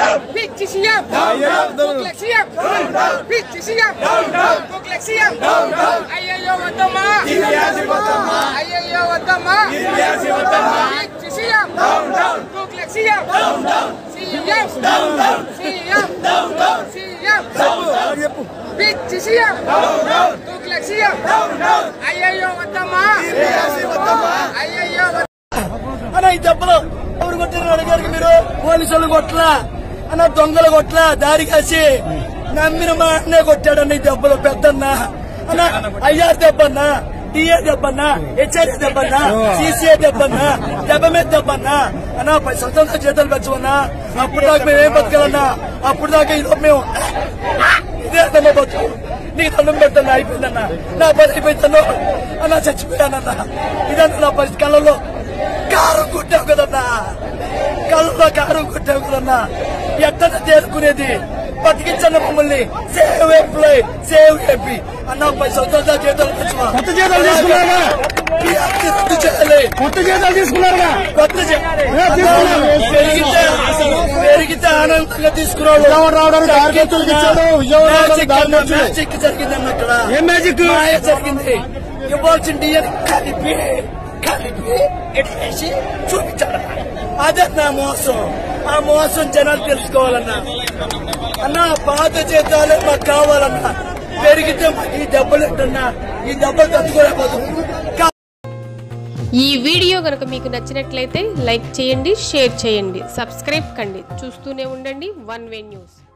పిచ్చి సీఎం కుక్లెక్ సీఎం పిచ్చి సీఎం కుక్లెక్ సీఎం అయ్యయ్యో వద్దమ్మా అయ్యయ్యో వద్దమ్మా పిచ్చి సీఎం కుక్లెక్ సీఎం సీఎం సీఎం సీఎం పిచ్చి సీఎం కుక్లెక్ సీఎం అయ్యయ్యో వద్దమ్మా అయ్యయ్యో వద్దమ్మా అన్న ఈ దెబ్బలు ఎవరు కొట్టారు అడిగారు మీరు పోలీసులు కొట్లా అన్న దొంగలు కొట్లా దారి కాసి నమ్మిన మా అన్నే కొట్టాడన్న ఈ దెబ్బలు పెద్దన్న అన్న ఐఆర్ దెబ్బన్నా డిఏ దెబ్బన్నా హెచ్ఆర్ఏ దెబ్బన్నా సిసిఏ దెబ్బన్నా దెబ్బ మీద దెబ్బన్నా అన్న పది స్వతంత్ర జీతాలు పెంచమన్నా అప్పుడు దాకా మేము ఏం బతకాలన్నా అప్పుడు దాకా ఇది మేము ఇదే అన్నమ్మ బతుకు నీకు దండం పెట్టన్నా అయిపోయిందన్న నా పని అయిపోయిందన్న అన్న చచ్చిపోయానన్న ఇదన్న నా పరిస్థితి కళ్ళలో కారం కొట్టావు కదన్నా కళ్ళలో కారం కొట్టావు కదన్నా ఎట్ట తేరుకునేది బతికించన్న మమ్మల్ని సేవ్ ఎంప్లాయ్ సేవ్ ఏపీ అన్న పై సంవత్సరాల జీతాలు పెంచుమా కొత్త జీతాలు తీసుకున్నారా? రద్దు చేయాలి కొత్త జీతాలు తీసుకున్నారుగా కొత్త చే- ఏ, తీసుకున్నాం. పెరిగితే పెరిగితే ఆనందంగా తీసుకురావాలి విజయవాడ రావడానికి ఆరు గంటలకు ఇచ్చాడు. విజయవాడ రావడానికి మ్యాజిక్ దారి అన్న, వచ్చింది. మ్యాజిక్ జరిగిందన్న అక్కడ ఏం మ్యాజిక్? మాయ జరిగింది ఇవ్వాల్సిన డిఎన్ కలిపి కలిపి ఎట్లేసి చూపించాడు అదే నా మోసం ఆ మోసం జనాలు తెలుసుకోవాలన్నా అన్న పాత జీతాలే మాకు కావాలన్నా పెరిగితే మాకు ఈ దెబ్బలు ఎట్టన్నా ఈ దెబ్బలు తట్టుకోలేకపోతుంది ఈ వీడియో కనుక మీకు నచ్చినట్లయితే లైక్ చేయండి షేర్ చేయండి సబ్స్క్రైబ్ కండి చూస్తూనే ఉండండి వన్ వే న్యూస్